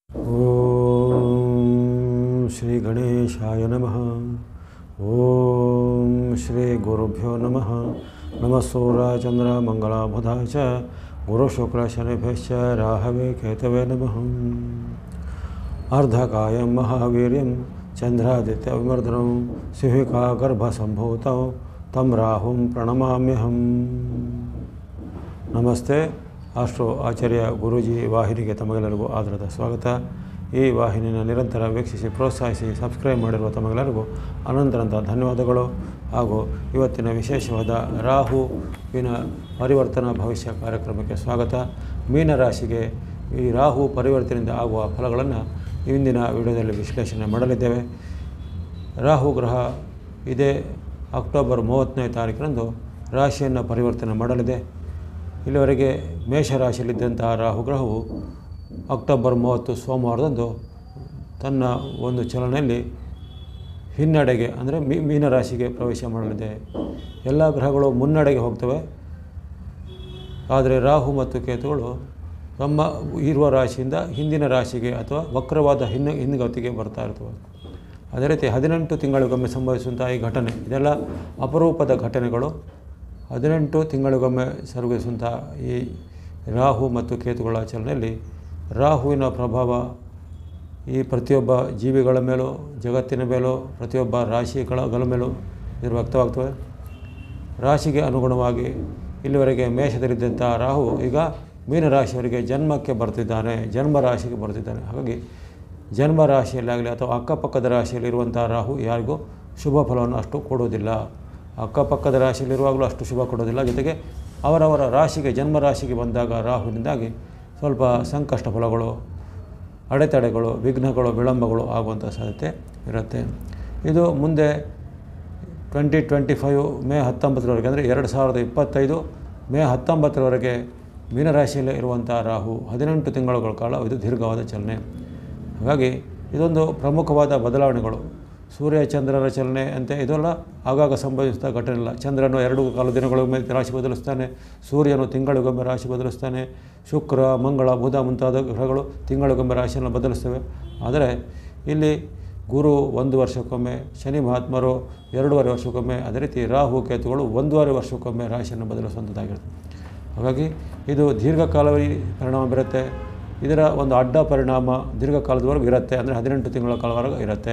ಓಂ ಶ್ರೀ ಗಣೇಶಾಯ ನಮಃ ಓಂ ಶ್ರೀ ಗುರುಭ್ಯೋ ನಮಃ ನಮಃ ಸೂರ್ಯ ಚಂದ್ರ ಮಂಗಳ ಬುಧ ಚ ಗುರು ಶುಕ್ರ ಶನಿಭ್ಯಶ್ಚ ರಾಹವೇ ಕೇತವೇ ನಮಃ ಅರ್ಧಕಾಯಂ ಮಹಾವೀರ್ಯಂ ಚಂದ್ರಾದಿತ್ಯ ವಿಮರ್ದನಂ ಸಿಹಿಕಾ ಗರ್ಭಸಂಭೂತೌ ತಂ ರಾಹುಂ ಪ್ರಣಮಾಮ್ಯಹಂ ನಮಸ್ತೆ ಅಷ್ಟು ಆಚಾರ್ಯ ಗುರೂಜಿ ವಾಹಿನಿಗೆ ತಮಗೆಲ್ಲರಿಗೂ ಆಧಾರದ ಸ್ವಾಗತ ಈ ವಾಹಿನಿಯನ್ನು ನಿರಂತರ ವೀಕ್ಷಿಸಿ ಪ್ರೋತ್ಸಾಹಿಸಿ ಸಬ್ಸ್ಕ್ರೈಬ್ ಮಾಡಿರುವ ತಮಗೆಲ್ಲರಿಗೂ ಅನಂತರಂತ ಧನ್ಯವಾದಗಳು ಹಾಗೂ ಇವತ್ತಿನ ವಿಶೇಷವಾದ ರಾಹುವಿನ ಪರಿವರ್ತನಾ ಭವಿಷ್ಯ ಕಾರ್ಯಕ್ರಮಕ್ಕೆ ಸ್ವಾಗತ ಮೀನರಾಶಿಗೆ ಈ ರಾಹು ಪರಿವರ್ತನೆಯಿಂದ ಆಗುವ ಫಲಗಳನ್ನು ಇಂದಿನ ವಿಡಿಯೋದಲ್ಲಿ ವಿಶ್ಲೇಷಣೆ ಮಾಡಲಿದ್ದೇವೆ ರಾಹು ಗ್ರಹ ಇದೇ ಅಕ್ಟೋಬರ್ ಮೂವತ್ತನೇ ತಾರೀಕಿನಂದು ರಾಶಿಯನ್ನು ಪರಿವರ್ತನೆ ಮಾಡಲಿದೆ ಇಲ್ಲಿವರೆಗೆ ಮೇಷರಾಶಿಯಲ್ಲಿದ್ದಂತಹ ರಾಹುಗ್ರಹವು ಅಕ್ಟೋಬರ್ ಮೂವತ್ತು ಸೋಮವಾರದಂದು ತನ್ನ ಒಂದು ಚಲನೆಯಲ್ಲಿ ಹಿನ್ನಡೆಗೆ ಅಂದರೆ ಮೀ ಮೀನರಾಶಿಗೆ ಪ್ರವೇಶ ಮಾಡಲಿದೆ ಎಲ್ಲ ಗ್ರಹಗಳು ಮುನ್ನಡೆಗೆ ಹೋಗ್ತವೆ ಆದರೆ ರಾಹು ಮತ್ತು ಕೇತುಗಳು ತಮ್ಮ ಇರುವ ರಾಶಿಯಿಂದ ಹಿಂದಿನ ರಾಶಿಗೆ ಅಥವಾ ವಕ್ರವಾದ ಹಿನ್ನ ಹಿನ್ಗತಿಗೆ ಬರ್ತಾ ಇರ್ತವೆ ಅದೇ ರೀತಿ ಹದಿನೆಂಟು ತಿಂಗಳಿಗೊಮ್ಮೆ ಸಂಭವಿಸುವಂಥ ಈ ಘಟನೆ ಇದೆಲ್ಲ ಅಪರೂಪದ ಘಟನೆಗಳು ಹದಿನೆಂಟು ತಿಂಗಳಿಗೊಮ್ಮೆ ಸಂಭವಿಸುವಂಥ ಈ ರಾಹು ಮತ್ತು ಕೇತುಗಳ ಚಲನೆಯಲ್ಲಿ ರಾಹುವಿನ ಪ್ರಭಾವ ಈ ಪ್ರತಿಯೊಬ್ಬ ಜೀವಿಗಳ ಮೇಲೂ ಜಗತ್ತಿನ ಮೇಲೂ ಪ್ರತಿಯೊಬ್ಬ ರಾಶಿಗಳ ಮೇಲೂ ಇದು ವ್ಯಕ್ತವಾಗ್ತವೆ ರಾಶಿಗೆ ಅನುಗುಣವಾಗಿ ಇಲ್ಲಿವರೆಗೆ ಮೇಷದಲ್ಲಿದ್ದಂಥ ರಾಹು ಈಗ ಮೀನರಾಶಿಯವರಿಗೆ ಜನ್ಮಕ್ಕೆ ಬರ್ತಿದ್ದಾನೆ ಜನ್ಮ ರಾಶಿಗೆ ಬರ್ತಿದ್ದಾನೆ ಹಾಗಾಗಿ ಜನ್ಮ ರಾಶಿಯಲ್ಲಾಗಲಿ ಅಥವಾ ಅಕ್ಕಪಕ್ಕದ ರಾಶಿಯಲ್ಲಿರುವಂಥ ರಾಹು ಯಾರಿಗೂ ಶುಭ ಫಲವನ್ನು ಅಷ್ಟು ಕೊಡೋದಿಲ್ಲ ಅಕ್ಕಪಕ್ಕದ ರಾಶಿಯಲ್ಲಿರುವಾಗಲೂ ಅಷ್ಟು ಶುಭ ಕೊಡೋದಿಲ್ಲ ಜೊತೆಗೆ ಅವರವರ ರಾಶಿಗೆ ಜನ್ಮ ರಾಶಿಗೆ ಬಂದಾಗ ರಾಹುವಿನಿಂದಾಗಿ ಸ್ವಲ್ಪ ಸಂಕಷ್ಟ ಫಲಗಳು ಅಡೆತಡೆಗಳು ವಿಘ್ನಗಳು ವಿಳಂಬಗಳು ಆಗುವಂಥ ಸಾಧ್ಯತೆ ಇರುತ್ತೆ ಇದು ಮುಂದೆ ಟ್ವೆಂಟಿ ಟ್ವೆಂಟಿ ಫೈವ್ ಮೇ ಹತ್ತೊಂಬತ್ತರವರೆಗೆ ಅಂದರೆ ಎರಡು ಸಾವಿರದ ಇಪ್ಪತ್ತೈದು ಮೇ ಹತ್ತೊಂಬತ್ತರವರೆಗೆ ಮೀನರಾಶಿಯಲ್ಲೇ ಇರುವಂಥ ರಾಹು ಹದಿನೆಂಟು ತಿಂಗಳುಗಳ ಕಾಲ ಇದು ದೀರ್ಘವಾದ ಚಲನೆ ಹಾಗಾಗಿ ಇದೊಂದು ಪ್ರಮುಖವಾದ ಬದಲಾವಣೆಗಳು ಸೂರ್ಯ ಚಂದ್ರರ ಚಲನೆ ಅಂತೆ ಇದೆಲ್ಲ ಆಗಾಗ ಸಂಭವಿಸಿದ ಘಟನೆ ಇಲ್ಲ ಚಂದ್ರನು ಎರಡು ಕಾಲು ದಿನಗಳಿಗೊಮ್ಮೆ ರಾಶಿ ಬದಲಿಸ್ತಾನೆ ಸೂರ್ಯನು ತಿಂಗಳಿಗೊಮ್ಮೆ ರಾಶಿ ಬದಲಿಸ್ತಾನೆ ಶುಕ್ರ ಮಂಗಳ ಬುಧ ಮುಂತಾದ ಗ್ರಹಗಳು ತಿಂಗಳಿಗೊಮ್ಮೆ ರಾಶಿಯನ್ನು ಬದಲಿಸ್ತವೆ ಆದರೆ ಇಲ್ಲಿ ಗುರು ಒಂದು ವರ್ಷಕ್ಕೊಮ್ಮೆ ಶನಿ ಮಹಾತ್ಮರು ಎರಡೂವರೆ ವರ್ಷಕ್ಕೊಮ್ಮೆ ಅದೇ ರೀತಿ ರಾಹು ಕೇತುಗಳು ಒಂದೂವರೆ ವರ್ಷಕ್ಕೊಮ್ಮೆ ರಾಶಿಯನ್ನು ಬದಲಿಸುವಂಥದ್ದಾಗಿರುತ್ತೆ ಹಾಗಾಗಿ ಇದು ದೀರ್ಘಕಾಲಾವಧಿ ಪರಿಣಾಮ ಬೀರುತ್ತೆ ಇದರ ಒಂದು ಅಡ್ಡ ಪರಿಣಾಮ ದೀರ್ಘಕಾಲದವರೆಗೂ ಇರುತ್ತೆ ಅಂದರೆ ಹದಿನೆಂಟು ತಿಂಗಳ ಕಾಲವರೆಗೂ ಇರುತ್ತೆ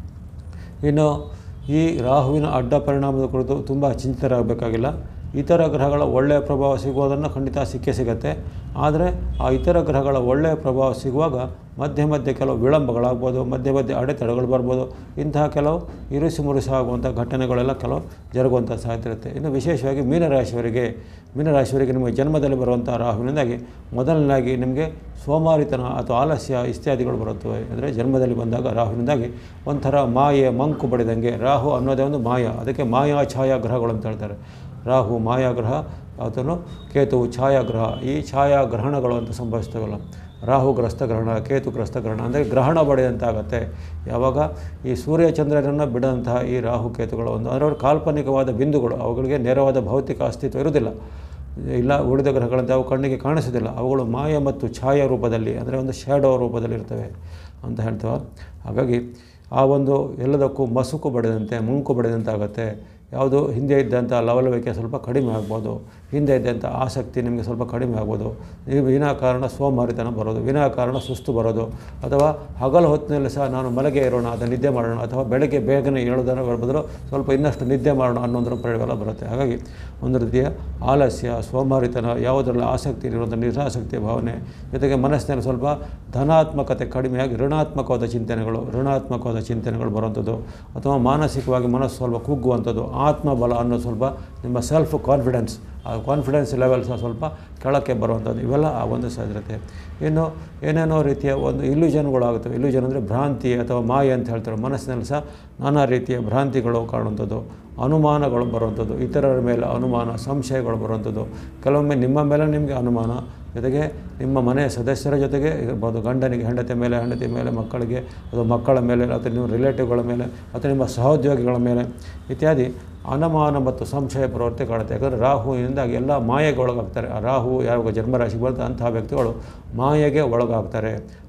ಇನ್ನು ಈ ರಾಹುವಿನ ಅಡ್ಡ ಪರಿಣಾಮದ ಕುರಿತು ತುಂಬ ಚಿಂತಿತರಾಗಬೇಕಾಗಿಲ್ಲ ಇತರ ಗ್ರಹಗಳ ಒಳ್ಳೆಯ ಪ್ರಭಾವ ಸಿಗುವುದನ್ನು ಖಂಡಿತ ಸಿಕ್ಕೇ ಸಿಗುತ್ತೆ ಆದರೆ ಆ ಇತರ ಗ್ರಹಗಳ ಒಳ್ಳೆಯ ಪ್ರಭಾವ ಸಿಗುವಾಗ ಮಧ್ಯೆ ಮಧ್ಯೆ ಕೆಲವು ವಿಳಂಬಗಳಾಗ್ಬೋದು ಮಧ್ಯೆ ಮಧ್ಯೆ ಅಡೆತಡೆಗಳು ಬರ್ಬೋದು ಇಂತಹ ಕೆಲವು ಇರುಸು ಮುರುಸು ಆಗುವಂಥ ಘಟನೆಗಳೆಲ್ಲ ಕೆಲವು ಜರುಗುವಂಥ ಸಾಧ್ಯತೆ ಇರುತ್ತೆ ಇನ್ನು ವಿಶೇಷವಾಗಿ ಮೀನರಾಶಿಯವರಿಗೆ ಮೀನರಾಶಿಯವರಿಗೆ ನಿಮಗೆ ಜನ್ಮದಲ್ಲಿ ಬರುವಂಥ ರಾಹುವಿನಿಂದಾಗಿ ಮೊದಲನೇದಾಗಿ ನಿಮಗೆ ಸೋಮಾರಿತನ ಅಥವಾ ಆಲಸ್ಯ ಇತ್ಯಾದಿಗಳು ಬರುತ್ತವೆ ಅಂದರೆ ಜನ್ಮದಲ್ಲಿ ಬಂದಾಗ ರಾಹುವಿನಿಂದಾಗಿ ಒಂಥರ ಮಾಯೆ ಮಂಕು ಬಡಿದಂಗೆ ರಾಹು ಅನ್ನೋದೇ ಒಂದು ಮಾಯ ಅದಕ್ಕೆ ಮಾಯಾ ಛಾಯಾ ಗ್ರಹಗಳು ಅಂತ ಹೇಳ್ತಾರೆ ರಾಹು ಮಾಯಾಗ್ರಹ ಅಥವಾ ಕೇತು ಛಾಯಾಗ್ರಹ ಈ ಛಾಯಾಗ್ರಹಣಗಳು ಅಂತ ಸಂಭವಿಸ್ತವಲ್ಲ ರಾಹುಗ್ರಸ್ತ ಗ್ರಹಣ ಕೇತುಗ್ರಸ್ತ ಗ್ರಹಣ ಅಂದರೆ ಗ್ರಹಣ ಬಡಿದಂತಾಗತ್ತೆ ಯಾವಾಗ ಈ ಸೂರ್ಯ ಚಂದ್ರನನ್ನು ಬಿಡಂತಹ ಈ ರಾಹು ಕೇತುಗಳು ಒಂದು ಅಂದರೆ ಅವರು ಕಾಲ್ಪನಿಕವಾದ ಬಿಂದುಗಳು ಅವುಗಳಿಗೆ ನೇರವಾದ ಭೌತಿಕ ಅಸ್ತಿತ್ವ ಇರುವುದಿಲ್ಲ ಇಲ್ಲ ಉಳಿದ ಗ್ರಹಗಳಂತೆ ಅವು ಕಣ್ಣಿಗೆ ಕಾಣಿಸೋದಿಲ್ಲ ಅವುಗಳು ಮಾಯ ಮತ್ತು ಛಾಯಾ ರೂಪದಲ್ಲಿ ಅಂದರೆ ಒಂದು ಶ್ಯಾಡೋ ರೂಪದಲ್ಲಿ ಇರ್ತವೆ ಅಂತ ಹೇಳ್ತೇವೆ ಹಾಗಾಗಿ ಆ ಒಂದು ಎಲ್ಲದಕ್ಕೂ ಮಸುಕು ಬಡಿದಂತೆ ಮುಂಕು ಬಡಿದಂತೆ ಆಗುತ್ತೆ ಯಾವುದು ಹಿಂದೆ ಇದ್ದಂಥ ಲವಲವಿಕೆ ಸ್ವಲ್ಪ ಕಡಿಮೆ ಆಗ್ಬೋದು ಹಿಂದೆ ಇದ್ದಂಥ ಆಸಕ್ತಿ ನಿಮಗೆ ಸ್ವಲ್ಪ ಕಡಿಮೆ ಆಗ್ಬೋದು ನೀವು ವಿನಾಕಾರಣ ಸೋಮಾರಿತನ ಬರೋದು ವಿನಾಕಾರಣ ಸುಸ್ತು ಬರೋದು ಅಥವಾ ಹಗಲು ಹೊತ್ತಿನಲ್ಲಿ ಸಹ ನಾನು ಮಲಗೆ ಇರೋಣ ಅಥವಾ ನಿದ್ದೆ ಮಾಡೋಣ ಅಥವಾ ಬೆಳಗ್ಗೆ ಬೇಗನೆ ಹೇಳೋದರ ಬದಲು ಸ್ವಲ್ಪ ಇನ್ನಷ್ಟು ನಿದ್ದೆ ಮಾಡೋಣ ಅನ್ನೋದ್ರ ಪರಿವೆಲ್ಲ ಬರುತ್ತೆ ಹಾಗಾಗಿ ಒಂದು ರೀತಿಯ ಆಲಸ್ಯ ಸೋಮಾರಿತನ ಯಾವುದರಲ್ಲಿ ಆಸಕ್ತಿ ಇರುವಂಥ ನಿರಾಸಕ್ತಿಯ ಭಾವನೆ ಜೊತೆಗೆ ಮನಸ್ಸಿನಲ್ಲಿ ಸ್ವಲ್ಪ ಧನಾತ್ಮಕತೆ ಕಡಿಮೆಯಾಗಿ ಋಣಾತ್ಮಕವಾದ ಚಿಂತನೆಗಳು ಋಣಾತ್ಮಕವಾದ ಚಿಂತನೆಗಳು ಬರುವಂಥದ್ದು ಅಥವಾ ಮಾನಸಿಕವಾಗಿ ಮನಸ್ಸು ಸ್ವಲ್ಪ ಕುಗ್ಗುವಂಥದ್ದು ಆತ್ಮಬಲ ಅನ್ನೋ ಸ್ವಲ್ಪ ನಿಮ್ಮ ಸೆಲ್ಫ್ ಕಾನ್ಫಿಡೆನ್ಸ್ ಆ ಕಾನ್ಫಿಡೆನ್ಸ್ ಲೆವೆಲ್ ಸಹ ಸ್ವಲ್ಪ ಕೆಳಕ್ಕೆ ಬರುವಂಥದ್ದು ಇವೆಲ್ಲ ಆ ಒಂದು ಸಾಧ್ಯತೆ ಇನ್ನು ಏನೇನೋ ರೀತಿಯ ಒಂದು ಇಲ್ಯೂಷನ್ಗಳಾಗುತ್ತವೆ ಇಲ್ಯೂಷನ್ ಅಂದರೆ ಭ್ರಾಂತಿ ಅಥವಾ ಮಾಯೆ ಅಂತ ಹೇಳ್ತಾರೆ ಮನಸ್ಸಿನಲ್ಲಿ ಸಹ ನಾನಾ ರೀತಿಯ ಭ್ರಾಂತಿಗಳು ಕಾಣುವಂಥದ್ದು ಅನುಮಾನಗಳು ಬರುವಂಥದ್ದು ಇತರರ ಮೇಲೆ ಅನುಮಾನ ಸಂಶಯಗಳು ಬರುವಂಥದ್ದು ಕೆಲವೊಮ್ಮೆ ನಿಮ್ಮ ಮೇಲೆ ನಿಮಗೆ ಅನುಮಾನ ಜೊತೆಗೆ ನಿಮ್ಮ ಮನೆಯ ಸದಸ್ಯರ ಜೊತೆಗೆ ಇರ್ಬೋದು ಗಂಡನಿಗೆ ಹೆಂಡತಿ ಮೇಲೆ ಹೆಂಡತಿ ಮೇಲೆ ಮಕ್ಕಳಿಗೆ ಅಥವಾ ಮಕ್ಕಳ ಮೇಲೆ ಅಥವಾ ನಿಮ್ಮ ರಿಲೇಟಿವ್ಗಳ ಮೇಲೆ ಅಥವಾ ನಿಮ್ಮ ಸಹೋದ್ಯೋಗಿಗಳ ಮೇಲೆ ಇತ್ಯಾದಿ ಅನುಮಾನ ಮತ್ತು ಸಂಶಯ ಪ್ರವೃತ್ತಿ ಕಾಣುತ್ತೆ ಯಾಕಂದರೆ ರಾಹುವಿನಿಂದಾಗಿ ಎಲ್ಲ ಮಾಯೆಗೆ ಒಳಗಾಗ್ತಾರೆ ಆ ರಾಹು ಯಾವಾಗ ಜನ್ಮರಾಶಿಗೆ ಬರುತ್ತೆ ಅಂತಹ ವ್ಯಕ್ತಿಗಳು ಮಾಯೆಗೆ ಒಳಗಾಗ್ತಾರೆ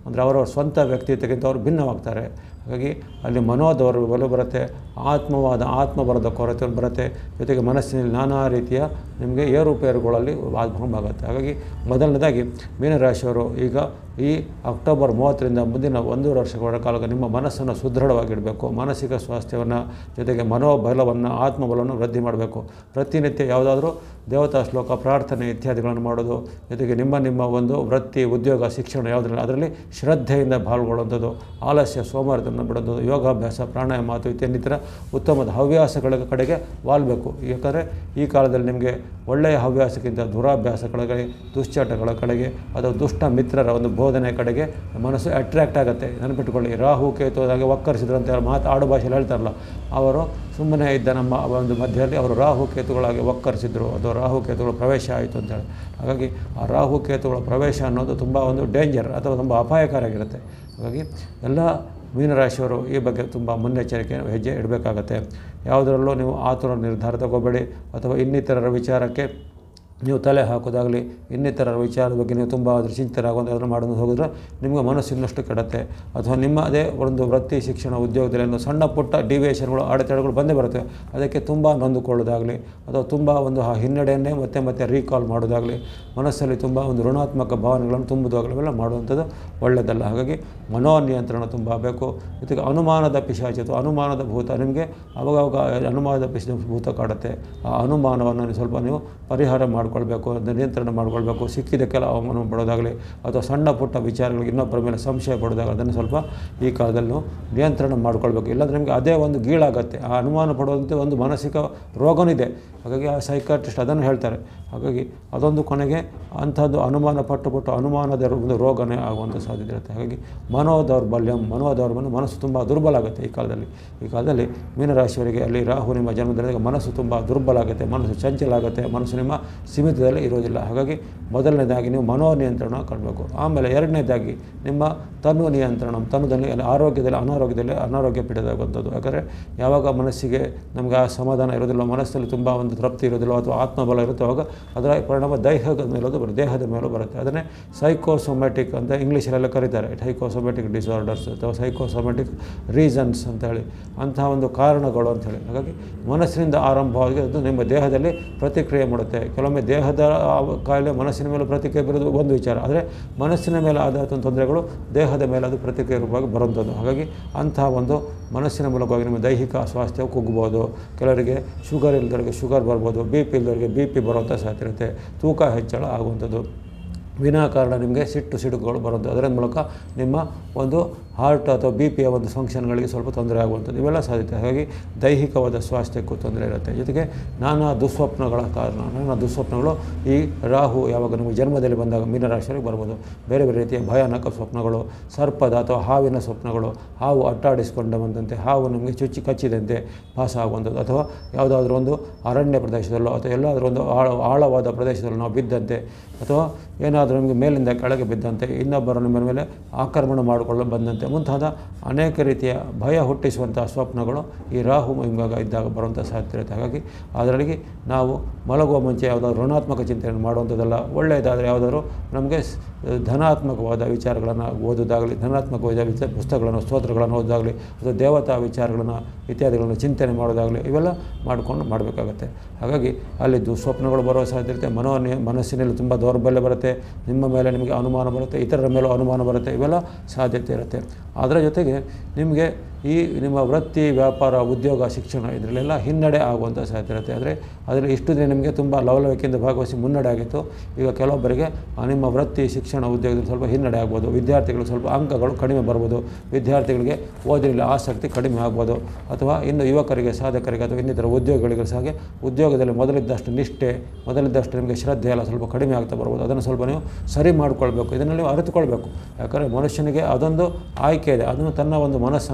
ಅಂದರೆ ಅವರವರ ಸ್ವಂತ ವ್ಯಕ್ತಿತ್ವಕ್ಕಿಂತ ಅವರು ಭಿನ್ನವಾಗ್ತಾರೆ ಹಾಗಾಗಿ ಅಲ್ಲಿ ಮನೋದೌರ್ಬಲ್ಯ ಬಲು ಬರುತ್ತೆ ಆತ್ಮವಾದ ಆತ್ಮಬಲದ ಕೊರತೆ ಬರುತ್ತೆ ಜೊತೆಗೆ ಮನಸ್ಸಿನಲ್ಲಿ ನಾನಾ ರೀತಿಯ ನಿಮಗೆ ಏರುಪೇರುಗಳಲ್ಲಿ ಆಗುತ್ತೆ ಹಾಗಾಗಿ ಮೊದಲನೇದಾಗಿ ಮೀನರಾಶಿಯವರು ಈಗ ಈ ಅಕ್ಟೋಬರ್ ಮೂವತ್ತರಿಂದ ಮುಂದಿನ ಒಂದೂವರೆ ವರ್ಷಗಳ ಕಾಲ ನಿಮ್ಮ ಮನಸ್ಸನ್ನು ಸುದೃಢವಾಗಿಡಬೇಕು ಮಾನಸಿಕ ಸ್ವಾಸ್ಥ್ಯವನ್ನು ಜೊತೆಗೆ ಮನೋಬಲವನ್ನು ಆತ್ಮಬಲವನ್ನು ವೃದ್ಧಿ ಮಾಡಬೇಕು ಪ್ರತಿನಿತ್ಯ ಯಾವುದಾದ್ರೂ ದೇವತಾ ಶ್ಲೋಕ ಪ್ರಾರ್ಥನೆ ಇತ್ಯಾದಿಗಳನ್ನು ಮಾಡೋದು ಜೊತೆಗೆ ನಿಮ್ಮ ನಿಮ್ಮ ಒಂದು ವೃತ್ತಿ ಉದ್ಯೋಗ ಶಿಕ್ಷಣ ಯಾವುದರಲ್ಲಿ ಅದರಲ್ಲಿ ಶ್ರದ್ಧೆಯಿಂದ ಪಾಲ್ಗೊಳ್ಳುವಂಥದ್ದು ಆಲಸ್ಯ ಸೋಮವಾರತನ ಬಿಡೋದು ಯೋಗಾಭ್ಯಾಸ ಪ್ರಾಣಾಯಾಮ ಮಾತು ಇನ್ನಿತರ ಉತ್ತಮದ ಹವ್ಯಾಸಗಳ ಕಡೆಗೆ ವಾಲ್ಬೇಕು ಯಾಕಂದರೆ ಈ ಕಾಲದಲ್ಲಿ ನಿಮಗೆ ಒಳ್ಳೆಯ ಹವ್ಯಾಸಕ್ಕಿಂತ ದುರಾಭ್ಯಾಸಗಳ ಕಡೆ ದುಶ್ಚಟಗಳ ಕಡೆಗೆ ಅಥವಾ ದುಷ್ಟ ಮಿತ್ರರ ಒಂದು ಬೋಧನೆ ಕಡೆಗೆ ಮನಸ್ಸು ಅಟ್ರ್ಯಾಕ್ಟ್ ಆಗುತ್ತೆ ನೆನಪಿಟ್ಕೊಳ್ಳಿ ರಾಹು ಕೇತು ಹಾಗೆ ಒಕ್ಕರಿಸಿದ್ರಂತೆ ಮಾತು ಆಡು ಭಾಷೆಯಲ್ಲಿ ಹೇಳ್ತಾರಲ್ಲ ಅವರು ಸುಮ್ಮನೆ ಇದ್ದ ನಮ್ಮ ಒಂದು ಮಧ್ಯದಲ್ಲಿ ಅವರು ರಾಹು ಕೇತುಗಳಾಗಿ ಒಕ್ಕರಿಸಿದ್ರು ಅದು ರಾಹು ಕೇತುಗಳ ಪ್ರವೇಶ ಆಯಿತು ಅಂತೇಳಿ ಹಾಗಾಗಿ ಆ ರಾಹು ಕೇತುಗಳ ಪ್ರವೇಶ ಅನ್ನೋದು ತುಂಬ ಒಂದು ಡೇಂಜರ್ ಅಥವಾ ತುಂಬ ಅಪಾಯಕಾರಿಯಾಗಿರುತ್ತೆ ಹಾಗಾಗಿ ಎಲ್ಲ ಮೀನರಾಶಿಯವರು ಈ ಬಗ್ಗೆ ತುಂಬ ಮುನ್ನೆಚ್ಚರಿಕೆ ಹೆಜ್ಜೆ ಇಡಬೇಕಾಗತ್ತೆ ಯಾವುದರಲ್ಲೂ ನೀವು ಆತುರ ನಿರ್ಧಾರ ತಗೋಬೇಡಿ ಅಥವಾ ಇನ್ನಿತರರ ವಿಚಾರಕ್ಕೆ ನೀವು ತಲೆ ಹಾಕೋದಾಗಲಿ ಇನ್ನಿತರರ ವಿಚಾರದ ಬಗ್ಗೆ ನೀವು ತುಂಬ ಅದ್ರ ಚಿಂತನಾಗುವಂಥ ಅದನ್ನು ಮಾಡೋದು ಹೋಗಿದ್ರೆ ನಿಮಗೆ ಮನಸ್ಸು ಇನ್ನಷ್ಟು ಕೆಡುತ್ತೆ ಅಥವಾ ನಿಮ್ಮ ಅದೇ ಒಂದು ವೃತ್ತಿ ಶಿಕ್ಷಣ ಉದ್ಯೋಗದಲ್ಲಿ ಒಂದು ಸಣ್ಣ ಪುಟ್ಟ ಡಿವಿಯೇಷನ್ಗಳು ಅಡೆತಡೆಗಳು ಬಂದೇ ಬರುತ್ತೆ ಅದಕ್ಕೆ ತುಂಬ ನೊಂದುಕೊಳ್ಳೋದಾಗಲಿ ಅಥವಾ ತುಂಬ ಒಂದು ಆ ಹಿನ್ನಡೆಯನ್ನೇ ಮತ್ತೆ ಮತ್ತೆ ರೀಕಾಲ್ ಮಾಡೋದಾಗಲಿ ಮನಸ್ಸಲ್ಲಿ ತುಂಬ ಒಂದು ಋಣಾತ್ಮಕ ಭಾವನೆಗಳನ್ನು ತುಂಬುವುದಾಗಲಿ ಇವೆಲ್ಲ ಮಾಡುವಂಥದ್ದು ಒಳ್ಳೆಯದಲ್ಲ ಹಾಗಾಗಿ ಮನೋನಿಯಂತ್ರಣ ತುಂಬ ಬೇಕು ಜೊತೆಗೆ ಅನುಮಾನದ ಪಿಶಾಚಿ ಅಥವಾ ಅನುಮಾನದ ಭೂತ ನಿಮಗೆ ಅವಾಗವಾಗ ಅನುಮಾನದ ಪಿಶ ಭೂತ ಕಾಡುತ್ತೆ ಆ ಅನುಮಾನವನ್ನು ನೀವು ಸ್ವಲ್ಪ ನೀವು ಪರಿಹಾರ ಮಾಡಿಕೊಳ್ಬೇಕು ಅದನ್ನ ನಿಯಂತ್ರಣ ಮಾಡಿಕೊಳ್ಬೇಕು ಸಿಕ್ಕಿದ್ದಕ್ಕೆಲ್ಲ ಅವಮಾನ ಪಡೋದಾಗಲಿ ಅಥವಾ ಸಣ್ಣ ಪುಟ್ಟ ವಿಚಾರಗಳಿಗೆ ಇನ್ನೊಬ್ಬರ ಮೇಲೆ ಸಂಶಯ ಪಡೋದಾಗ ಅದನ್ನು ಸ್ವಲ್ಪ ಈ ಕಾಲದಲ್ಲಿ ನೀವು ನಿಯಂತ್ರಣ ಮಾಡಿಕೊಳ್ಬೇಕು ಇಲ್ಲಾಂದರೆ ನಿಮಗೆ ಅದೇ ಒಂದು ಗೀಳಾಗತ್ತೆ ಆ ಅನುಮಾನ ಪಡುವಂತೆ ಒಂದು ಮಾನಸಿಕ ರೋಗನಿದೆ ಹಾಗಾಗಿ ಆ ಸೈಕಾಟ್ರಿಸ್ಟ್ ಅದನ್ನು ಹೇಳ್ತಾರೆ ಹಾಗಾಗಿ ಅದೊಂದು ಕೊನೆಗೆ ಅಂಥದ್ದು ಅನುಮಾನ ಪಟ್ಟು ಪಟ್ಟು ಅನುಮಾನದ ಒಂದು ರೋಗನೇ ಆಗುವಂಥ ಸಾಧ್ಯತೆ ಇರುತ್ತೆ ಹಾಗಾಗಿ ಮನೋದೌರ್ಬಲ್ಯಂ ಮನೋದೌರ್ಬಲ್ಯ ಮನಸ್ಸು ತುಂಬ ದುರ್ಬಲ ಆಗುತ್ತೆ ಈ ಕಾಲದಲ್ಲಿ ಈ ಕಾಲದಲ್ಲಿ ಮೀನರಾಶಿಯವರಿಗೆ ಅಲ್ಲಿ ರಾಹು ನಿಮ್ಮ ಜನ್ಮದಲ್ಲಿ ಮನಸ್ಸು ತುಂಬ ದುರ್ಬಲ ಆಗುತ್ತೆ ಮನಸ್ಸು ಚಂಚಲ ಆಗುತ್ತೆ ಮನಸ್ಸು ನಿಮ್ಮ ಸೀಮಿತದಲ್ಲಿ ಇರೋದಿಲ್ಲ ಹಾಗಾಗಿ ಮೊದಲನೇದಾಗಿ ನೀವು ಮನೋ ನಿಯಂತ್ರಣ ಕಾಣಬೇಕು ಆಮೇಲೆ ಎರಡನೇದಾಗಿ ನಿಮ್ಮ ತನು ನಿಯಂತ್ರಣ ತನುದಲ್ಲಿ ಅಲ್ಲಿ ಆರೋಗ್ಯದಲ್ಲಿ ಅನಾರೋಗ್ಯದಲ್ಲಿ ಅನಾರೋಗ್ಯ ಪೀಡಿತವಾಗುವಂಥದ್ದು ಯಾಕಂದರೆ ಯಾವಾಗ ಮನಸ್ಸಿಗೆ ನಮಗೆ ಆ ಸಮಾಧಾನ ಇರೋದಿಲ್ಲ ಮನಸ್ಸಲ್ಲಿ ತುಂಬ ಒಂದು ತೃಪ್ತಿ ಇರೋದಿಲ್ಲ ಅಥವಾ ಆತ್ಮಬಲ ಇರುತ್ತೆ ಅವಾಗ ಅದರ ಪರಿಣಾಮ ದೇಹದ ಮೇಲೂ ಬರುತ್ತೆ ದೇಹದ ಮೇಲೂ ಬರುತ್ತೆ ಅದನ್ನೇ ಸೈಕೋಸೊಮ್ಯಾಟಿಕ್ ಅಂತ ಇಂಗ್ಲೀಷಲ್ಲೆಲ್ಲ ಕರೀತಾರೆ ಸೈಕೋಸೊಮ್ಯಾಟಿಕ್ ಡಿಸಾರ್ಡರ್ಸ್ ಅಥವಾ ಸೈಕೋಸೊಮ್ಯಾಟಿಕ್ ರೀಸನ್ಸ್ ಅಂತ ಹೇಳಿ ಅಂತಹ ಒಂದು ಕಾರಣಗಳು ಅಂಥೇಳಿ ಹಾಗಾಗಿ ಮನಸ್ಸಿನಿಂದ ಆರಂಭವಾಗಿ ಅದು ನಿಮ್ಮ ದೇಹದಲ್ಲಿ ಪ್ರತಿಕ್ರಿಯೆ ಮಾಡುತ್ತೆ ಕೆಲವೊಮ್ಮೆ ದೇಹದ ಆ ಕಾಯಿಲೆ ಮನಸ್ಸಿನ ಮೇಲೆ ಪ್ರತಿಕ್ರಿಯೆ ಬರೋದು ಒಂದು ವಿಚಾರ ಆದರೆ ಮನಸ್ಸಿನ ಮೇಲೆ ಆದ ತೊಂದರೆಗಳು ದೇಹದ ಮೇಲೆ ಅದು ಪ್ರತಿಕ್ರಿಯೆ ರೂಪವಾಗಿ ಬರುವಂಥದ್ದು ಹಾಗಾಗಿ ಅಂತಹ ಒಂದು ಮನಸ್ಸಿನ ಮೂಲಕವಾಗಿ ನಿಮ್ಮ ದೈಹಿಕ ಸ್ವಾಸ್ಥ್ಯ ಕುಗ್ಬೋದು ಕೆಲವರಿಗೆ ಶುಗರ್ ಇಲ್ಲದವರಿಗೆ ಶುಗರ್ ಬರ್ಬೋದು ಬಿ ಪಿ ಇಲ್ಲದವರಿಗೆ ಬಿ ಪಿ ಬರುವಂಥ ಸಾಧ್ಯತೆ ಇರುತ್ತೆ ತೂಕ ಹೆಚ್ಚಳ ಆಗುವಂಥದ್ದು ವಿನಾಕಾರಣ ನಿಮಗೆ ಸಿಟ್ಟು ಸಿಡುಕುಗಳು ಬರೋದು ಅದರ ಮೂಲಕ ನಿಮ್ಮ ಒಂದು ಹಾರ್ಟ್ ಅಥವಾ ಬಿ ಪಿಯ ಒಂದು ಫಂಕ್ಷನ್ಗಳಿಗೆ ಸ್ವಲ್ಪ ತೊಂದರೆ ಆಗುವಂಥದ್ದು ಇವೆಲ್ಲ ಸಾಧ್ಯತೆ ಹಾಗಾಗಿ ದೈಹಿಕವಾದ ಸ್ವಾಸ್ಥ್ಯಕ್ಕೂ ತೊಂದರೆ ಇರುತ್ತೆ ಜೊತೆಗೆ ನಾನಾ ದುಸ್ವಪ್ನಗಳ ಕಾರಣ ನಾನಾ ದುಸ್ವಪ್ನಗಳು ಈ ರಾಹು ಯಾವಾಗ ನಿಮಗೆ ಜನ್ಮದಲ್ಲಿ ಬಂದಾಗ ಮೀನರಾಶಿಯವರಿಗೆ ಬರ್ಬೋದು ಬೇರೆ ಬೇರೆ ರೀತಿಯ ಭಯಾನಕ ಸ್ವಪ್ನಗಳು ಸರ್ಪದ ಅಥವಾ ಹಾವಿನ ಸ್ವಪ್ನಗಳು ಹಾವು ಅಟ್ಟಾಡಿಸಿಕೊಂಡ ಬಂದಂತೆ ಹಾವು ನಮಗೆ ಚುಚ್ಚಿ ಕಚ್ಚಿದಂತೆ ಭಾಸ ಆಗುವಂಥದ್ದು ಅಥವಾ ಯಾವುದಾದ್ರೂ ಒಂದು ಅರಣ್ಯ ಪ್ರದೇಶದಲ್ಲೋ ಅಥವಾ ಎಲ್ಲಾದರೂ ಒಂದು ಆಳ ಆಳವಾದ ಪ್ರದೇಶದಲ್ಲಿ ನಾವು ಬಿದ್ದಂತೆ ಅಥವಾ ಏನಾದರೂ ನಮಗೆ ಮೇಲಿಂದ ಕೆಳಗೆ ಬಿದ್ದಂತೆ ಇನ್ನೊಬ್ಬರು ನಿಮ್ಮ ಮೇಲೆ ಆಕ್ರಮಣ ಮಾಡಿಕೊಳ್ಳಲು ಬಂದಂತೆ ಮುಂತಾದ ಅನೇಕ ರೀತಿಯ ಭಯ ಹುಟ್ಟಿಸುವಂಥ ಸ್ವಪ್ನಗಳು ಈ ರಾಹು ಇವಾಗ ಇದ್ದಾಗ ಬರುವಂಥ ಸಾಧ್ಯತೆ ಇರುತ್ತೆ ಹಾಗಾಗಿ ಅದರಲ್ಲಿ ನಾವು ಮಲಗುವ ಮುಂಚೆ ಯಾವುದಾದ್ರು ಋಣಾತ್ಮಕ ಚಿಂತನೆ ಮಾಡುವಂಥದ್ದಲ್ಲ ಒಳ್ಳೆಯದಾದರೆ ಯಾವುದಾದ್ರು ನಮಗೆ ಸ್- ಧನಾತ್ಮಕವಾದ ವಿಚಾರಗಳನ್ನು ಓದೋದಾಗಲಿ ಧನಾತ್ಮಕವಾದ ವಿಚ ಪುಸ್ತಕಗಳನ್ನು ಸ್ತೋತ್ರಗಳನ್ನು ಓದೋದಾಗಲಿ ಅಥವಾ ದೇವತಾ ವಿಚಾರಗಳನ್ನು ಇತ್ಯಾದಿಗಳನ್ನು ಚಿಂತನೆ ಮಾಡೋದಾಗಲಿ ಇವೆಲ್ಲ ಮಾಡಿಕೊಂಡು ಮಾಡಬೇಕಾಗತ್ತೆ ಹಾಗಾಗಿ ಅಲ್ಲಿ ದುಸ್ವಪ್ನಗಳು ಬರೋ ಸಾಧ್ಯತೆ ಮನೋ ಮನಸ್ಸಿನಲ್ಲಿ ತುಂಬ ದೌರ್ಬಲ್ಯ ಬರುತ್ತೆ ನಿಮ್ಮ ಮೇಲೆ ನಿಮಗೆ ಅನುಮಾನ ಬರುತ್ತೆ ಇತರರ ಮೇಲೂ ಅನುಮಾನ ಬರುತ್ತೆ ಇವೆಲ್ಲ ಸಾಧ್ಯತೆ ಇರುತ್ತೆ ಅದರ ಜೊತೆಗೆ ನಿಮಗೆ ಈ ನಿಮ್ಮ ವೃತ್ತಿ ವ್ಯಾಪಾರ ಉದ್ಯೋಗ ಶಿಕ್ಷಣ ಇದರಲ್ಲೆಲ್ಲ ಹಿನ್ನಡೆ ಆಗುವಂಥ ಸಾಧ್ಯತೆ ಇರುತ್ತೆ ಆದರೆ ಅದರಲ್ಲಿ ಇಷ್ಟು ದಿನ ನಿಮಗೆ ತುಂಬ ಲವಲವಿಕೆಯಿಂದ ಭಾಗವಹಿಸಿ ಮುನ್ನಡೆ ಆಗಿತ್ತು ಈಗ ಕೆಲವೊಬ್ಬರಿಗೆ ಆ ನಿಮ್ಮ ವೃತ್ತಿ ಶಿಕ್ಷಣ ಉದ್ಯೋಗದಲ್ಲಿ ಸ್ವಲ್ಪ ಹಿನ್ನಡೆ ಆಗ್ಬೋದು ವಿದ್ಯಾರ್ಥಿಗಳು ಸ್ವಲ್ಪ ಅಂಕಗಳು ಕಡಿಮೆ ಬರ್ಬೋದು ವಿದ್ಯಾರ್ಥಿಗಳಿಗೆ ಓದಿನಲ್ಲಿ ಆಸಕ್ತಿ ಕಡಿಮೆ ಆಗ್ಬೋದು ಅಥವಾ ಇನ್ನು ಯುವಕರಿಗೆ ಸಾಧಕರಿಗೆ ಅಥವಾ ಇನ್ನಿತರ ಉದ್ಯೋಗಿಗಳಿಗೆ ಸಹ ಹಾಗೆ ಉದ್ಯೋಗದಲ್ಲಿ ಮೊದಲಿದ್ದಷ್ಟು ನಿಷ್ಠೆ ಮೊದಲಿದ್ದಷ್ಟು ನಿಮಗೆ ಶ್ರದ್ಧೆ ಎಲ್ಲ ಸ್ವಲ್ಪ ಕಡಿಮೆ ಆಗ್ತಾ ಬರ್ಬೋದು ಅದನ್ನು ಸ್ವಲ್ಪ ನೀವು ಸರಿ ಮಾಡಿಕೊಳ್ಬೇಕು ಇದನ್ನು ನೀವು ಅರಿತುಕೊಳ್ಬೇಕು ಯಾಕಂದರೆ ಮನುಷ್ಯನಿಗೆ ಅದೊಂದು ಆಯ್ಕೆ ಇದೆ ಅದನ್ನು ತನ್ನ ಒಂದು ಮನಸ್ಸನ್ನು ತನ್ನ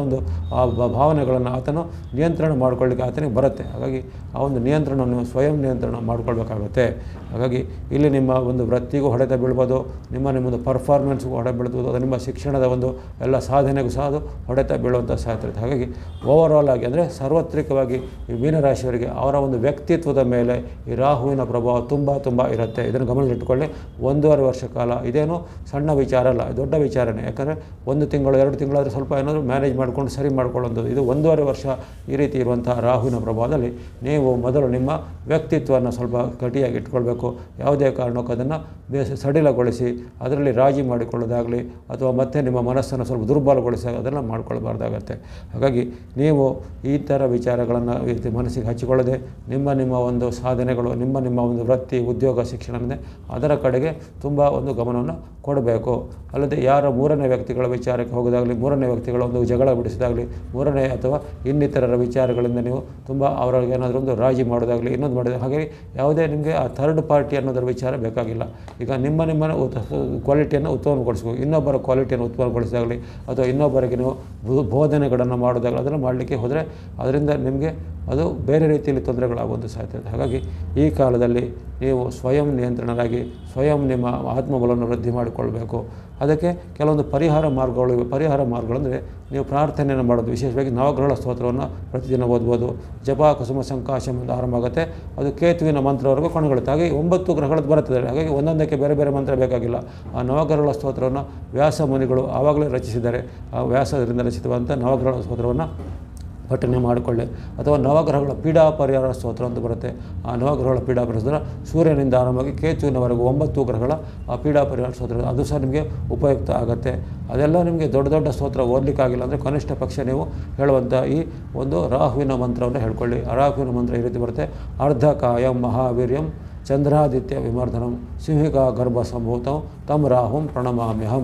ಒಂದು ಆ ಬ- ಭಾವನೆಗಳನ್ನು ಆತನು ನಿಯಂತ್ರಣ ಮಾಡ್ಕೊಳ್ಳಿಕ್ಕೆ ಆತನಿಗೆ ಬರುತ್ತೆ ಹಾಗಾಗಿ ಆ ಒಂದು ನಿಯಂತ್ರಣವನ್ನು ಸ್ವಯಂ ನಿಯಂತ್ರಣ ಮಾಡ್ಕೊಳ್ಬೇಕಾಗುತ್ತೆ ಹಾಗಾಗಿ ಇಲ್ಲಿ ನಿಮ್ಮ ಒಂದು ವೃತ್ತಿಗೂ ಹೊಡೆತ ಬೀಳ್ಬೋದು ನಿಮ್ಮ ನಿಮ್ಮೊಂದು ಪರ್ಫಾರ್ಮೆನ್ಸ್ಗೂ ಹೊಡೆ ಬೀಳ್ಬೋದು ಅದು ನಿಮ್ಮ ಶಿಕ್ಷಣದ ಒಂದು ಎಲ್ಲ ಸಾಧನೆಗೂ ಸಹ ಅದು ಹೊಡೆತ ಬೀಳುವಂಥ ಸಾಧ್ಯತೆ ಇರುತ್ತೆ ಹಾಗಾಗಿ ಓವರಾಲ್ ಆಗಿ ಅಂದರೆ ಸಾರ್ವತ್ರಿಕವಾಗಿ ಈ ಮೀನರಾಶಿಯವರಿಗೆ ಅವರ ಒಂದು ವ್ಯಕ್ತಿತ್ವದ ಮೇಲೆ ಈ ರಾಹುವಿನ ಪ್ರಭಾವ ತುಂಬ ತುಂಬ ಇರುತ್ತೆ ಇದನ್ನು ಗಮನದಲ್ಲಿಟ್ಟುಕೊಳ್ಳಿ ಒಂದೂವರೆ ವರ್ಷ ಕಾಲ ಇದೇನು ಸಣ್ಣ ವಿಚಾರ ಅಲ್ಲ ದೊಡ್ಡ ವಿಚಾರನೇ ಯಾಕಂದರೆ ಒಂದು ತಿಂಗಳು ಎರಡು ತಿಂಗಳಾದರೆ ಸ್ವಲ್ಪ ಏನಾದರೂ ಮ್ಯಾನೇಜ್ ಮಾಡ್ಕೊಂಡು ಸರಿ ಮಾಡ್ಕೊಳ್ಳೋದು ಇದು ಒಂದೂವರೆ ವರ್ಷ ಈ ರೀತಿ ಇರುವಂಥ ರಾಹುವಿನ ಪ್ರಭಾವದಲ್ಲಿ ನೀವು ಮೊದಲು ನಿಮ್ಮ ವ್ಯಕ್ತಿತ್ವವನ್ನು ಸ್ವಲ್ಪ ಗಟ್ಟಿಯಾಗಿ ಇಟ್ಕೊಳ್ಬೇಕು ಯಾವುದೇ ಕಾರಣಕ್ಕೂ ಅದನ್ನು ಬೇಸ ಸಡಿಲಗೊಳಿಸಿ ಅದರಲ್ಲಿ ರಾಜಿ ಮಾಡಿಕೊಳ್ಳೋದಾಗಲಿ ಅಥವಾ ಮತ್ತೆ ನಿಮ್ಮ ಮನಸ್ಸನ್ನು ಸ್ವಲ್ಪ ದುರ್ಬಲಗೊಳಿಸಿ ಅದನ್ನು ಮಾಡ್ಕೊಳ್ಬಾರ್ದಾಗತ್ತೆ ಹಾಗಾಗಿ ನೀವು ಈ ಥರ ವಿಚಾರಗಳನ್ನು ಈ ರೀತಿ ಮನಸ್ಸಿಗೆ ಹಚ್ಚಿಕೊಳ್ಳದೆ ನಿಮ್ಮ ನಿಮ್ಮ ಒಂದು ಸಾಧನೆಗಳು ನಿಮ್ಮ ನಿಮ್ಮ ಒಂದು ವೃತ್ತಿ ಉದ್ಯೋಗ ಶಿಕ್ಷಣನೇ ಅದರ ಕಡೆಗೆ ತುಂಬ ಒಂದು ಗಮನವನ್ನು ಕೊಡಬೇಕು ಅಲ್ಲದೆ ಯಾರ ಮೂರನೇ ವ್ಯಕ್ತಿಗಳ ವಿಚಾರಕ್ಕೆ ಹೋಗೋದಾಗಲಿ ಮೂರನೇ ವ್ಯಕ್ತಿಗಳ ಒಂದು ಜಗಳ ಬಿಡಿಸೋದಾಗಲಿ ಮೂರನೇ ಅಥವಾ ಇನ್ನಿತರರ ವಿಚಾರಗಳಿಂದ ನೀವು ತುಂಬ ಅವರಿಗೆ ಏನಾದರೂ ಒಂದು ರಾಜಿ ಮಾಡೋದಾಗಲಿ ಇನ್ನೊಂದು ಮಾಡೋದು ಹಾಗಾಗಿ ಯಾವುದೇ ನಿಮಗೆ ಆ ಥರ್ಡ್ ಪಾರ್ಟಿ ಅನ್ನೋದರ ವಿಚಾರ ಬೇಕಾಗಿಲ್ಲ ಈಗ ನಿಮ್ಮ ನಿಮ್ಮ ಕ್ವಾಲಿಟಿಯನ್ನು ಉತ್ತಮಗೊಳಿಸಬೇಕು ಇನ್ನೊಬ್ಬರ ಕ್ವಾಲಿಟಿಯನ್ನು ಉತ್ತಮಗೊಳಿಸೋದಾಗಲಿ ಅಥವಾ ಇನ್ನೊಬ್ಬರಿಗೆ ನೀವು ಬೋ- ಬೋಧನೆಗಳನ್ನು ಮಾಡೋದಾಗಲಿ ಅದನ್ನು ಮಾಡಲಿಕ್ಕೆ ಹೋದರೆ ಅದರಿಂದ ನಿಮಗೆ ಅದು ಬೇರೆ ರೀತಿಯಲ್ಲಿ ತೊಂದರೆಗಳಾಗುವಂಥ ಸಾಧ್ಯತೆ ಇದೆ ಹಾಗಾಗಿ ಈ ಕಾಲದಲ್ಲಿ ನೀವು ಸ್ವಯಂ ನಿಯಂತ್ರಣರಾಗಿ ಸ್ವಯಂ ನಿಮ್ಮ ಆತ್ಮಬಲವನ್ನು ವೃದ್ಧಿ ಮಾಡಿಕೊಳ್ಬೇಕು ಅದಕ್ಕೆ ಕೆಲವೊಂದು ಪರಿಹಾರ ಮಾರ್ಗಗಳು ಇವೆ ಪರಿಹಾರ ಮಾರ್ಗಗಳಂದರೆ ನೀವು ಪ್ರಾರ್ಥನೆಯನ್ನು ಮಾಡೋದು ವಿಶೇಷವಾಗಿ ನವಗ್ರಹಗಳ ಸ್ತೋತ್ರವನ್ನು ಪ್ರತಿದಿನ ಓದ್ಬೋದು ಜಪ ಕುಸುಮ ಸಂಕಾಶಂ ಅಂತ ಆರಂಭ ಆಗುತ್ತೆ ಅದು ಕೇತುವಿನ ಮಂತ್ರವರೆಗೂ ಕೊನೆಗೊಳ್ಳುತ್ತೆ ಹಾಗೆ ಒಂಬತ್ತು ಗ್ರಹಗಳದ್ದು ಬರುತ್ತದೆ ಹಾಗಾಗಿ ಒಂದೊಂದಕ್ಕೆ ಬೇರೆ ಬೇರೆ ಮಂತ್ರ ಬೇಕಾಗಿಲ್ಲ ಆ ನವಗ್ರಹಗಳ ಸ್ತೋತ್ರವನ್ನು ವ್ಯಾಸ ಮುನಿಗಳು ಆವಾಗಲೇ ರಚಿಸಿದ್ದಾರೆ ಆ ವ್ಯಾಸದಿಂದ ರಚಿತವಾದಂಥ ನವಗ್ರಹಗಳ ಸ್ತೋತ್ರವನ್ನು ಪಠನೆ ಮಾಡಿಕೊಳ್ಳಿ ಅಥವಾ ನವಗ್ರಹಗಳ ಪೀಡಾ ಪರಿಹಾರ ಸ್ತೋತ್ರ ಅಂತ ಬರುತ್ತೆ ಆ ನವಗ್ರಹಗಳ ಪೀಡಾ ಪರಿಹಾರ ಸ್ತೋತ್ರ ಸೂರ್ಯನಿಂದ ಆರಂಭವಾಗಿ ಕೇತುವಿನವರೆಗೂ ಒಂಬತ್ತು ಗ್ರಹಗಳ ಆ ಪೀಡಾ ಪರಿಹಾರ ಸ್ತೋತ್ರ ಅದು ಸಹ ನಿಮಗೆ ಉಪಯುಕ್ತ ಆಗುತ್ತೆ ಅದೆಲ್ಲ ನಿಮಗೆ ದೊಡ್ಡ ದೊಡ್ಡ ಸ್ತೋತ್ರ ಓದಲಿಕ್ಕಾಗಿಲ್ಲ ಅಂದರೆ ಕನಿಷ್ಠ ಪಕ್ಷ ನೀವು ಹೇಳುವಂಥ ಈ ಒಂದು ರಾಹುವಿನ ಮಂತ್ರವನ್ನು ಹೇಳ್ಕೊಳ್ಳಿ ಆ ರಾಹುವಿನ ಮಂತ್ರ ಈ ರೀತಿ ಬರುತ್ತೆ ಅರ್ಧ ಕಾಯಂ ಮಹಾವೀರ್ಯಂ ಚಂದ್ರಾದಿತ್ಯ ವಿಮರ್ಧನಂ ಸಿಂಹಿಕಾ ಗರ್ಭ ಸಂಭೂತಂ ತಂ ರಾಹುಂ ಪ್ರಣಮಾಮ್ಯಹಂ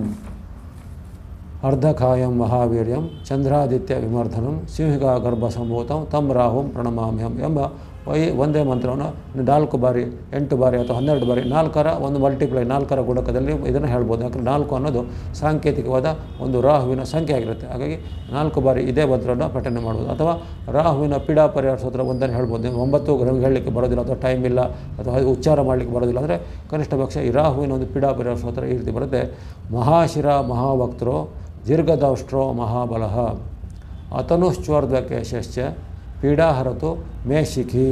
ಅರ್ಧಕಾಯಂ ಮಹಾವೀರ್ಯಂ ಚಂದ್ರಾದಿತ್ಯ ವಿಮರ್ಧನಂ ಸಿಂಹಿಕಾ ಗರ್ಭ ಸಂಭೂತಂ ತಂ ರಾಹುಂ ಪ್ರಣಮಾಮ್ಯಹಂ ಎಂಬ ವೈ ಒಂದೇ ಮಂತ್ರವನ್ನು ನಾಲ್ಕು ಬಾರಿ ಎಂಟು ಬಾರಿ ಅಥವಾ ಹನ್ನೆರಡು ಬಾರಿ ನಾಲ್ಕರ ಒಂದು ಮಲ್ಟಿಪ್ಲೈ ನಾಲ್ಕರ ಗುಣಕದಲ್ಲಿ ಇದನ್ನು ಹೇಳ್ಬೋದು ಯಾಕಂದರೆ ನಾಲ್ಕು ಅನ್ನೋದು ಸಾಂಕೇತಿಕವಾದ ಒಂದು ರಾಹುವಿನ ಸಂಖ್ಯೆ ಆಗಿರುತ್ತೆ ಹಾಗಾಗಿ ನಾಲ್ಕು ಬಾರಿ ಇದೇ ಮಂತ್ರವನ್ನು ಪಠನೆ ಮಾಡ್ಬೋದು ಅಥವಾ ರಾಹುವಿನ ಪೀಡಾ ಪರಿಹಾರ ಸೂತ್ರ ಒಂದನ್ನು ಹೇಳ್ಬೋದು ನೀವು ಒಂಬತ್ತು ಗ್ರಹ ಹೇಳಲಿಕ್ಕೆ ಬರೋದಿಲ್ಲ ಅಥವಾ ಟೈಮ್ ಇಲ್ಲ ಅಥವಾ ಅದು ಉಚ್ಚಾರ ಮಾಡಲಿಕ್ಕೆ ಬರೋದಿಲ್ಲ ಅಂದರೆ ಕನಿಷ್ಠ ಪಕ್ಷ ಈ ರಾಹುವಿನ ಒಂದು ಪೀಡಾ ಪರಿಹಾರ ಸೂತ್ರ ಈ ರೀತಿ ಬರುತ್ತೆ ಮಹಾಶಿರ ಮಹಾವಕ್ತರೋ ದೀರ್ಘದೌಷ್ಟ್ರೋ ಮಹಾಬಲಃ ಅತನುಶ್ಚೋರ್ಧ್ವಕೇಶಶ್ಚ ಪೀಡಾಹರತು ಮೇ ಶಿಖಿ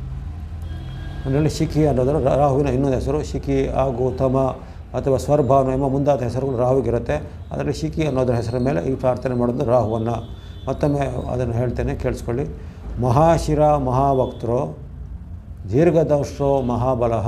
ಅದರಲ್ಲಿ ಶಿಖಿ ಅನ್ನೋದರ ರಾ- ರಾಹುವಿನ ಇನ್ನೊಂದು ಹೆಸರು ಶಿಖಿ ಹಾಗೂ ತಮ ಅಥವಾ ಸ್ವರ್ಭಾನು ಎಂಬ ಮುಂದಾದ ಹೆಸರುಗಳು ರಾಹುಗಿರುತ್ತೆ ಅದರಲ್ಲಿ ಶಿಖಿ ಅನ್ನೋದರ ಹೆಸರ ಮೇಲೆ ಈ ಪ್ರಾರ್ಥನೆ ಮಾಡೋದು ರಾಹುವನ್ನು ಮತ್ತೊಮ್ಮೆ ಅದನ್ನು ಹೇಳ್ತೇನೆ ಕೇಳಿಸ್ಕೊಳ್ಳಿ ಮಹಾಶಿರ ಮಹಾವಕ್ತರೋ ದೀರ್ಘದೌಷ್ಟ್ರೋ ಮಹಾಬಲಃ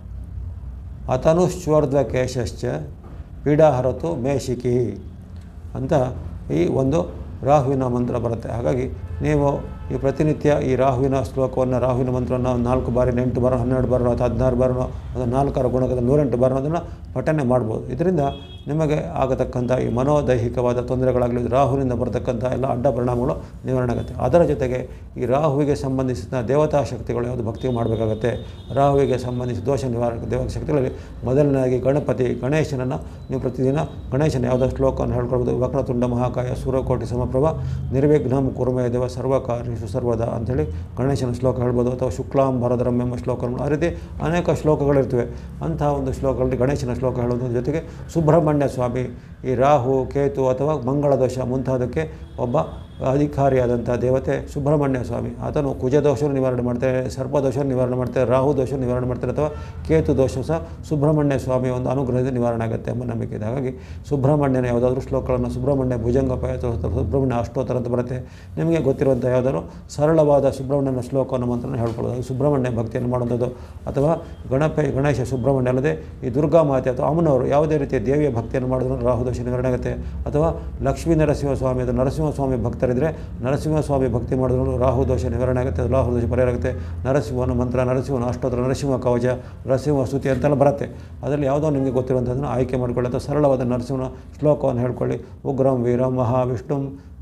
ಅತನುಶ್ಚೋರ್ಧ್ವಕೇಶಶ್ಚ ಪೀಡಾಹರತು ಮೇ ಶಿಖಿ ಅಂತ ಈ ಒಂದು ರಾಹುವಿನ ಮಂತ್ರ ಬರುತ್ತೆ ಹಾಗಾಗಿ ನೀವು ಈ ಪ್ರತಿನಿತ್ಯ ಈ ರಾಹುವಿನ ಶ್ಲೋಕವನ್ನು ರಾಹುವಿನ ಮಂತ್ರವನ್ನು ಒಂದು ನಾಲ್ಕು ಬಾರಿ ಎಂಟು ಬಾರ ಹನ್ನೆರಡು ಬಾರ ಅಥವಾ ಹದಿನಾರು ಬಾರನೋ ಅಥವಾ ನಾಲ್ಕರ ಗುಣಕದ ನೂರೆಂಟು ಬಾರನೋ ಅದನ್ನು ಪಠನೆ ಮಾಡ್ಬೋದು ಇದರಿಂದ ನಿಮಗೆ ಆಗತಕ್ಕಂಥ ಈ ಮನೋದೈಹಿಕವಾದ ತೊಂದರೆಗಳಾಗಲಿ ರಾಹುವಿನಿಂದ ಬರತಕ್ಕಂಥ ಎಲ್ಲ ಅಡ್ಡ ಪರಿಣಾಮಗಳು ನಿವಾರಣೆ ಆಗುತ್ತೆ ಅದರ ಜೊತೆಗೆ ಈ ರಾಹುವಿಗೆ ಸಂಬಂಧಿಸಿದ ದೇವತಾ ಶಕ್ತಿಗಳು ಯಾವುದು ಭಕ್ತಿ ಮಾಡಬೇಕಾಗತ್ತೆ ರಾಹುವಿಗೆ ಸಂಬಂಧಿಸಿದ ದೋಷ ನಿವಾರಕ ದೇವತಾ ಶಕ್ತಿಗಳಲ್ಲಿ ಮೊದಲನೇದಾಗಿ ಗಣಪತಿ ಗಣೇಶನನ್ನು ನೀವು ಪ್ರತಿದಿನ ಗಣೇಶನ ಯಾವುದೋ ಶ್ಲೋಕವನ್ನು ಹೇಳ್ಕೊಳ್ಬೋದು ವಕ್ರತುಂಡ ಮಹಾಕಾಯ ಸೂರ್ಯಕೋಟಿ ಸಮಪ್ರಭ ನಿರ್ವಿಘ್ನಂ ಕುರ್ಮಯ ದೇವ ಸರ್ವಕಾರ್ಯು ಸರ್ವದ ಅಂಥೇಳಿ ಗಣೇಶನ ಶ್ಲೋಕ ಹೇಳ್ಬೋದು ಅಥವಾ ಶುಕ್ಲಾಂ ಭರದರಂ ಎಂಬ ಶ್ಲೋಕಗಳು ಆ ರೀತಿ ಅನೇಕ ಶ್ಲೋಕಗಳಿರ್ತವೆ ಅಂತಹ ಒಂದು ಶ್ಲೋಕಗಳಲ್ಲಿ ಗಣೇಶನ ಶ್ಲೋಕ ಹೇಳೋದ್ರ ಜೊತೆಗೆ ಸುಬ್ರಹ್ಮಣ್ಯ ಸ್ವಾಮಿ ಈ ರಾಹು ಕೇತು ಅಥವಾ ಮಂಗಳ ದೋಷ ಮುಂತಾದಕ್ಕೆ ಒಬ್ಬ ಅಧಿಕಾರಿಯಾದಂಥ ದೇವತೆ ಸುಬ್ರಹ್ಮಣ್ಯ ಸ್ವಾಮಿ ಆತನು ಕುಜ ದೋಷವನ್ನು ನಿವಾರಣೆ ಮಾಡ್ತಾರೆ ಸರ್ಪ ದೋಷವನ್ನು ನಿವಾರಣೆ ಮಾಡ್ತಾರೆ ರಾಹು ದೋಷವನ್ನು ನಿವಾರಣೆ ಮಾಡ್ತಾರೆ ಅಥವಾ ಕೇತು ದೋಷ ಸಹ ಸುಬ್ರಹ್ಮಣ್ಯ ಸ್ವಾಮಿಯ ಒಂದು ಅನುಗ್ರಹದಿಂದ ನಿವಾರಣೆ ಆಗುತ್ತೆ ಎಂಬ ನಂಬಿಕೆ ಇದೆ ಹಾಗಾಗಿ ಸುಬ್ರಹ್ಮಣ್ಯನ ಯಾವುದಾದ್ರೂ ಶ್ಲೋಕಗಳನ್ನು ಸುಬ್ರಹ್ಮಣ್ಯ ಭುಜಂಗಪಾಯ ಅಥವಾ ಸುಬ್ರಹ್ಮಣ್ಯ ಅಷ್ಟೋತ್ತರ ಅಂತ ಬರುತ್ತೆ ನಿಮಗೆ ಗೊತ್ತಿರುವಂಥ ಯಾವುದಾದ್ರು ಸರಳವಾದ ಸುಬ್ರಹ್ಮಣ್ಯನ ಶ್ಲೋಕವನ್ನು ಮಂತ್ರನ ಹೇಳ್ಕೊಳ್ಳೋದು ಅದು ಸುಬ್ರಹ್ಮಣ್ಯ ಭಕ್ತಿಯನ್ನು ಮಾಡುವಂಥದ್ದು ಅಥವಾ ಗಣಪ ಗಣೇಶ ಸುಬ್ರಹ್ಮಣ್ಯ ಅಲ್ಲದೆ ಈ ದುರ್ಗಾ ಮಾತೆ ಅಥವಾ ಅಮ್ಮನವರು ಯಾವುದೇ ರೀತಿಯ ದೇವಿಯ ಭಕ್ತಿಯನ್ನು ಮಾಡಿದ್ರು ರಾಹುದೋಷ ನಿವಾರಣೆ ಆಗುತ್ತೆ ಅಥವಾ ಲಕ್ಷ್ಮೀ ನರಸಿಂಹಸ್ವಾಮಿ ಅಥವಾ ನರಸಿಂಹಸ್ವಾಮಿ ಭಕ್ತರಿದ್ದರೆ ನರಸಿಂಹಸ್ವಾಮಿ ಭಕ್ತಿ ಮಾಡಿದ್ರು ರಾಹು ದೋಷ ನಿವಾರಣೆ ಆಗುತ್ತೆ ಅದು ರಾಹು ದೋಷ ಪರಿಹಾರ ಆಗುತ್ತೆ ನರಸಿಂಹನ ಮಂತ್ರ ನರಸಿಂಹನ ಅಷ್ಟೋತ್ತರ ನರಸಿಂಹ ಕವಚ ನರಸಿಂಹ ಸ್ತುತಿ ಅಂತೆಲ್ಲ ಬರುತ್ತೆ ಅದರಲ್ಲಿ ಯಾವುದೋ ನಿಮಗೆ ಗೊತ್ತಿರುವಂಥದ್ದನ್ನು ಆಯ್ಕೆ ಮಾಡಿಕೊಳ್ಳಿ ಅಥವಾ ಸರಳವಾದ ನರಸಿಂಹನ ಶ್ಲೋಕವನ್ನು ಹೇಳ್ಕೊಳ್ಳಿ ಉಗ್ರಂ ವೀರಂ ಮಹಾವಿಷ್ಣುಂ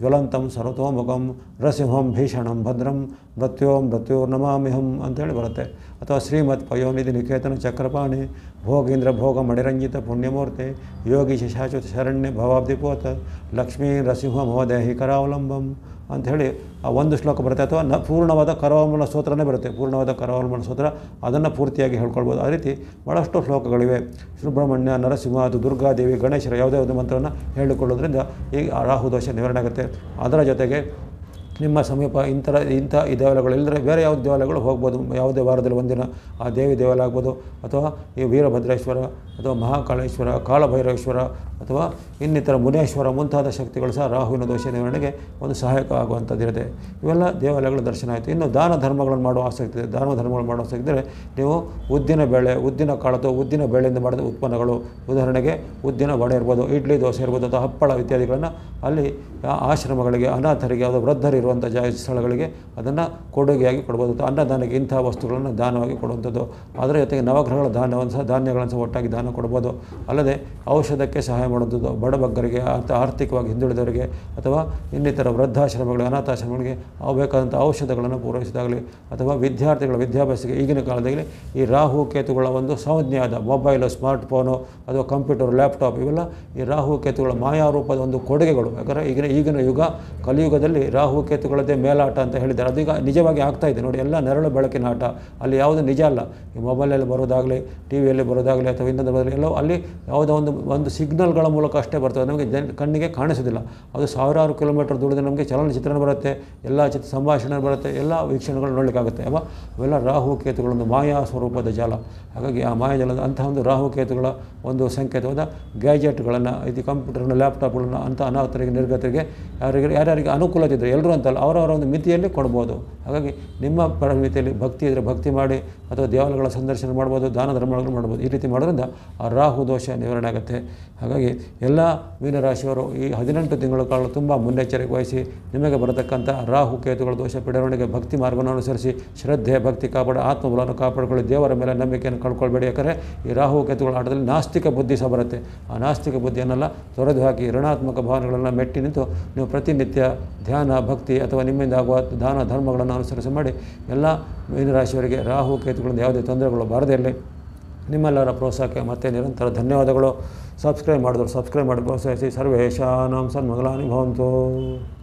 ಜ್ವಲಂತಂ ಸರ್ವತೋಮುಖಂ ನರಸಿಂಹಂ ಭೀಷಣಂ ಭದ್ರಂ ಮೃತ್ಯೋ ಮೃತ್ಯುರ್ನಮಾಮಿಹಂ ಅಂತೇಳಿ ಬರುತ್ತೆ ಅಥವಾ ಶ್ರೀಮತ್ ಪಯೋನಿಧಿ ನಿಕೇತನ ಚಕ್ರಪಾಣಿ ಭೋಗೀಂದ್ರ ಭೋಗ ಮಣಿರಂಜಿತ ಪುಣ್ಯಮೂರ್ತಿ ಯೋಗಿ ಶಾಶ್ವತ ಶರಣ್ಯ ಭವಾಬ್ದಿಪೋತ ಲಕ್ಷ್ಮೀ ನರಸಿಂಹ ಮಹೋದಯ ಕರಾವಲಂಬಂ ಅಂಥೇಳಿ ಆ ಒಂದು ಶ್ಲೋಕ ಬರುತ್ತೆ ಅಥವಾ ನ ಪೂರ್ಣವಾದ ಕರಾವಲಂಬನ ಸ್ತೋತ್ರನೇ ಬರುತ್ತೆ ಪೂರ್ಣವಾದ ಕರಾವಲಂಬನ ಸ್ತೋತ್ರ ಅದನ್ನು ಪೂರ್ತಿಯಾಗಿ ಹೇಳ್ಕೊಳ್ಬೋದು ಆ ರೀತಿ ಭಾಳಷ್ಟು ಶ್ಲೋಕಗಳಿವೆ ಸುಬ್ರಹ್ಮಣ್ಯ ನರಸಿಂಹ ಅದು ದುರ್ಗಾದೇವಿ ಗಣೇಶರ ಯಾವುದೇ ಒಂದು ಮಂತ್ರವನ್ನು ಹೇಳಿಕೊಳ್ಳೋದ್ರಿಂದ ಈ ರಾಹು ದೋಷ ನಿವಾರಣೆ ಆಗುತ್ತೆ ಅದರ ಜೊತೆಗೆ ನಿಮ್ಮ ಸಮೀಪ ಇಂಥರ ಇಂಥ ಈ ದೇವಾಲಯಗಳು ಇಲ್ಲದ್ರೆ ಬೇರೆ ಯಾವ ದೇವಾಲಯಗಳು ಹೋಗ್ಬೋದು ಯಾವುದೇ ವಾರದಲ್ಲಿ ಒಂದಿನ ಆ ದೇವಿ ದೇವಾಲಯ ಆಗ್ಬೋದು ಅಥವಾ ಈ ವೀರಭದ್ರೇಶ್ವರ ಅಥವಾ ಮಹಾಕಾಳೇಶ್ವರ ಕಾಳಭೈರೇಶ್ವರ ಅಥವಾ ಇನ್ನಿತರ ಮುನೇಶ್ವರ ಮುಂತಾದ ಶಕ್ತಿಗಳು ಸಹ ರಾಹುವಿನ ದೋಷ ನಿವಾರಣೆಗೆ ಒಂದು ಸಹಾಯಕ ಆಗುವಂಥದ್ದಿರುತ್ತೆ ಇವೆಲ್ಲ ದೇವಾಲಯಗಳ ದರ್ಶನ ಆಯಿತು ಇನ್ನು ದಾನ ಧರ್ಮಗಳನ್ನು ಮಾಡುವ ಆಸಕ್ತಿ ಇದೆ ದಾನ ಧರ್ಮಗಳು ಮಾಡುವ ಆಸಕ್ತಿ ಇದ್ದರೆ ನೀವು ಉದ್ದಿನ ಬೇಳೆ ಉದ್ದಿನ ಕಾಳು ಅಥವಾ ಉದ್ದಿನ ಬೇಳೆಯಿಂದ ಮಾಡಿದ ಉತ್ಪನ್ನಗಳು ಉದಾಹರಣೆಗೆ ಉದ್ದಿನ ವಡೆ ಇರ್ಬೋದು ಇಡ್ಲಿ ದೋಸೆ ಇರ್ಬೋದು ಅಥವಾ ಹಪ್ಪಳ ಇತ್ಯಾದಿಗಳನ್ನು ಅಲ್ಲಿ ಆ ಆಶ್ರಮಗಳಿಗೆ ಅನಾಥರಿಗೆ ಯಾವುದೋ ವೃದ್ಧರು ಇರುವಂಥ ಜಾ ಸ್ಥಳಗಳಿಗೆ ಅದನ್ನು ಕೊಡುಗೆಯಾಗಿ ಕೊಡ್ಬೋದು ಅಥವಾ ಅನ್ನದಾನಕ್ಕೆ ಇಂಥ ವಸ್ತುಗಳನ್ನು ದಾನವಾಗಿ ಕೊಡುವಂಥದ್ದು ಅದರ ಜೊತೆಗೆ ನವಗ್ರಹಗಳ ದಾನವನ್ನು ಸಹ ಧಾನ್ಯಗಳನ್ನು ಸಹ ಒಟ್ಟಾಗಿ ದಾನ ಕೊಡ್ಬೋದು ಅಲ್ಲದೆ ಔಷಧಕ್ಕೆ ಸಹಾಯ ಮಾಡುವಂಥದ್ದು ಬಡಬಗ್ಗರಿಗೆ ಅಥವಾ ಆರ್ಥಿಕವಾಗಿ ಹಿಂದುಳಿದವರಿಗೆ ಅಥವಾ ಇನ್ನಿತರ ವೃದ್ಧಾಶ್ರಮಗಳಿಗೆ ಅನಾಥಾಶ್ರಮಗಳಿಗೆ ಅವು ಬೇಕಾದಂಥ ಔಷಧಗಳನ್ನು ಪೂರೈಸಿದಾಗಲಿ ಅಥವಾ ವಿದ್ಯಾರ್ಥಿಗಳ ವಿದ್ಯಾಭ್ಯಾಸಕ್ಕೆ ಈಗಿನ ಕಾಲದಲ್ಲಿ ಈ ರಾಹು ಕೇತುಗಳ ಒಂದು ಸಂಜ್ಞೆಯಾದ ಮೊಬೈಲು ಸ್ಮಾರ್ಟ್ ಫೋನು ಅಥವಾ ಕಂಪ್ಯೂಟರ್ ಲ್ಯಾಪ್ಟಾಪ್ ಇವೆಲ್ಲ ಈ ರಾಹು ಕೇತುಗಳ ಮಾಯಾರೂಪದ ಒಂದು ಕೊಡುಗೆಗಳು ಯಾಕಂದರೆ ಈಗಿನ ಈಗಿನ ಯುಗ ಕಲಿಯುಗದಲ್ಲಿ ರಾಹು ಕೇತುಗಳದ್ದೇ ಮೇಲಾಟ ಅಂತ ಹೇಳಿದ್ದಾರೆ ಅದೀಗ ನಿಜವಾಗಿ ಆಗ್ತಾ ಇದೆ ನೋಡಿ ಎಲ್ಲ ನೆರಳು ಬೆಳಕಿನ ಆಟ ಅಲ್ಲಿ ಯಾವುದು ನಿಜ ಅಲ್ಲ ಈ ಮೊಬೈಲಲ್ಲಿ ಬರೋದಾಗಲಿ ಟಿ ವಿಯಲ್ಲಿ ಬರೋದಾಗಲಿ ಅಥವಾ ಇನ್ನೊಂದು ಬರೋದಾಗಲಿ ಎಲ್ಲೋ ಅಲ್ಲಿ ಯಾವುದೋ ಒಂದು ಒಂದು ಸಿಗ್ನಲ್ಗಳ ಮೂಲಕ ಅಷ್ಟೇ ಬರ್ತದೆ ನಮಗೆ ಜನ ಕಣ್ಣಿಗೆ ಕಾಣಿಸೋದಿಲ್ಲ ಅದು ಸಾವಿರಾರು ಕಿಲೋಮೀಟರ್ ದೂರದಿಂದ ನಮಗೆ ಚಲನಚಿತ್ರಣ ಬರುತ್ತೆ ಎಲ್ಲ ಚಿತ್ರ ಸಂಭಾಷಣೆ ಬರುತ್ತೆ ಎಲ್ಲ ವೀಕ್ಷಣೆಗಳು ನೋಡಲಿಕ್ಕಾಗುತ್ತೆ ಅವ ಅವೆಲ್ಲ ರಾಹು ಕೇತುಗಳೊಂದು ಮಾಯಾ ಸ್ವರೂಪದ ಜಾಲ ಹಾಗಾಗಿ ಆ ಮಾಯಾಜಾಲದ ಅಂತಹ ಒಂದು ರಾಹು ಕೇತುಗಳ ಒಂದು ಸಂಕೇತವಾದ ಗ್ಯಾಜೆಟ್ಗಳನ್ನು ಇದು ಕಂಪ್ಯೂಟರ್ನ ಲ್ಯಾಪ್ಟಾಪ್ಗಳನ್ನು ಅಂಥ ಅನಾಥರಿಗೆ ನಿರ್ಗತರಿಗೆ ಯಾರಿಗೆ ಯಾರ್ಯಾರಿಗೆ ಅನುಕೂಲತೆ ಇದ್ದರೆ ಎಲ್ಲರೂ ಅಂತಲ್ಲ ಅವರವರ ಒಂದು ಮಿತಿಯಲ್ಲಿ ಕೊಡ್ಬೋದು ಹಾಗಾಗಿ ನಿಮ್ಮ ಪರಿಮಿತಿಯಲ್ಲಿ ಭಕ್ತಿ ಇದ್ದರೆ ಭಕ್ತಿ ಮಾಡಿ ಅಥವಾ ದೇವಾಲಯಗಳ ಸಂದರ್ಶನ ಮಾಡ್ಬೋದು ದಾನ ಧರ್ಮಗಳನ್ನು ಮಾಡ್ಬೋದು ಈ ರೀತಿ ಮಾಡೋದ್ರಿಂದ ಆ ರಾಹು ದೋಷ ನಿವಾರಣೆ ಆಗುತ್ತೆ ಹಾಗಾಗಿ ಎಲ್ಲ ಮೀನರಾಶಿಯವರು ಈ ಹದಿನೆಂಟು ತಿಂಗಳ ಕಾಲ ತುಂಬ ಮುನ್ನೆಚ್ಚರಿಕೆ ವಹಿಸಿ ನಿಮಗೆ ಬರತಕ್ಕಂಥ ರಾಹು ಕೇತುಗಳ ದೋಷ ಪೀಡಾವಣೆಗೆ ಭಕ್ತಿ ಮಾರ್ಗವನ್ನು ಅನುಸರಿಸಿ ಶ್ರದ್ಧೆ ಭಕ್ತಿ ಕಾಪಾಡಿ ಆತ್ಮಬಲವನ್ನು ಕಾಪಾಡಿಕೊಳ್ಳಿ ದೇವರ ಮೇಲೆ ನಂಬಿಕೆಯನ್ನು ಕಳ್ಕೊಳ್ಬೇಡಿ ಯಾಕಂದರೆ ಈ ರಾಹು ಕೇತುಗಳ ಆಟದಲ್ಲಿ ನಾಸ್ತಿಕ ಬುದ್ಧಿ ಸಹ ಬರುತ್ತೆ ಆ ನಾಸ್ತಿಕ ಬುದ್ಧಿಯನ್ನೆಲ್ಲ ತೊರೆದು ಹಾಕಿ ಋಣಾತ್ಮಕ ಭಾವನೆಗಳನ್ನು ಮೆಟ್ಟಿ ನಿಂತು ನೀವು ಪ್ರತಿನಿತ್ಯ ಧ್ಯಾನ ಭಕ್ತಿ ಅಥವಾ ನಿಮ್ಮಿಂದ ಆಗುವ ದಾನ ಧರ್ಮಗಳನ್ನು ಅನುಸರಿಸಿ ಮಾಡಿ ಎಲ್ಲ ಮೀನರಾಶಿಯವರಿಗೆ ರಾಹು ಕೇತುಗಳಿಂದ ಯಾವುದೇ ತೊಂದರೆಗಳು ಬಾರದೇ ಇರಲಿ ನಿಮ್ಮೆಲ್ಲರ ಪ್ರೋತ್ಸಾಹಕ್ಕೆ ಮತ್ತೆ ನಿರಂತರ ಧನ್ಯವಾದಗಳು ಸಬ್ಸ್ಕ್ರೈಬ್ ಮಾಡಿದ್ರು ಸಬ್ಸ್ಕ್ರೈಬ್ ಮಾಡಿ ಪ್ರೋತ್ಸಾಹಿಸಿ ಸರ್ವೇಶಾನಾಂ ಸನ್ಮಂಗಲಾನಿ ಭವಂತು